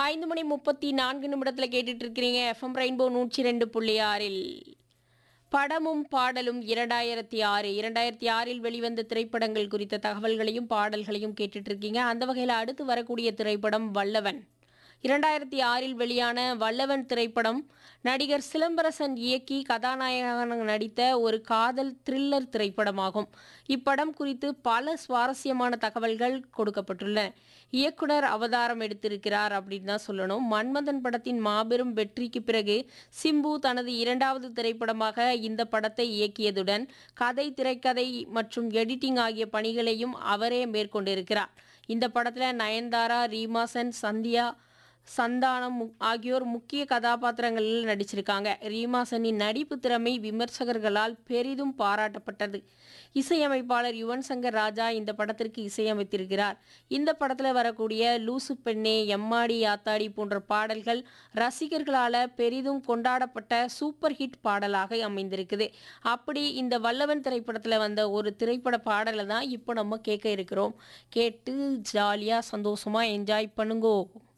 ஐந்து மணி முப்பத்தி நான்கு நிமிடத்தில் கேட்டுட்டு இருக்கிறீங்க எஃப்எம் ரெயின்போ நூற்றி ரெண்டு புள்ளி ஆறில் படமும் பாடலும் இரண்டாயிரத்தி ஆறு இரண்டாயிரத்தி ஆறில் வெளிவந்த திரைப்படங்கள் குறித்த தகவல்களையும் பாடல்களையும் கேட்டுட்டு இருக்கீங்க அந்த வகையில் அடுத்து வரக்கூடிய திரைப்படம் வல்லவன் இரண்டாயிரத்தி ஆறில் வெளியான வல்லவன் திரைப்படம் நடிகர் சிலம்பரசன் இயக்கி கதாநாயகனாக நடித்த ஒரு காதல் த்ரில்லர் திரைப்படமாகும் இப்படம் குறித்து பல சுவாரஸ்யமான தகவல்கள் கொடுக்கப்பட்டுள்ளன இயக்குனர் அவதாரம் எடுத்திருக்கிறார் அப்படின்னு தான் சொல்லணும் மன்மதன் படத்தின் மாபெரும் வெற்றிக்கு பிறகு சிம்பு தனது இரண்டாவது திரைப்படமாக இந்த படத்தை இயக்கியதுடன் கதை திரைக்கதை மற்றும் எடிட்டிங் ஆகிய பணிகளையும் அவரே மேற்கொண்டிருக்கிறார் இந்த படத்தில் நயன்தாரா ரீமாசன் சந்தியா சந்தானம் மு- ஆகியோர் முக்கிய கதாபாத்திரங்களில் நடிச்சிருக்காங்க ரீமாசனின் நடிப்பு திறமை விமர்சகர்களால் பெரிதும் பாராட்டப்பட்டது இசையமைப்பாளர் யுவன் சங்கர் ராஜா இந்த படத்திற்கு இசையமைத்திருக்கிறார் இந்த படத்தில் வரக்கூடிய லூசு பெண்ணே எம்மாடி யாத்தாடி போன்ற பாடல்கள் ரசிகர்களால் பெரிதும் கொண்டாடப்பட்ட சூப்பர் ஹிட் பாடலாக அமைந்திருக்குது அப்படி இந்த வல்லவன் திரைப்படத்தில் வந்த ஒரு திரைப்பட பாடலை தான் இப்போ நம்ம கேட்க இருக்கிறோம் கேட்டு ஜாலியாக சந்தோஷமாக என்ஜாய் பண்ணுங்கோ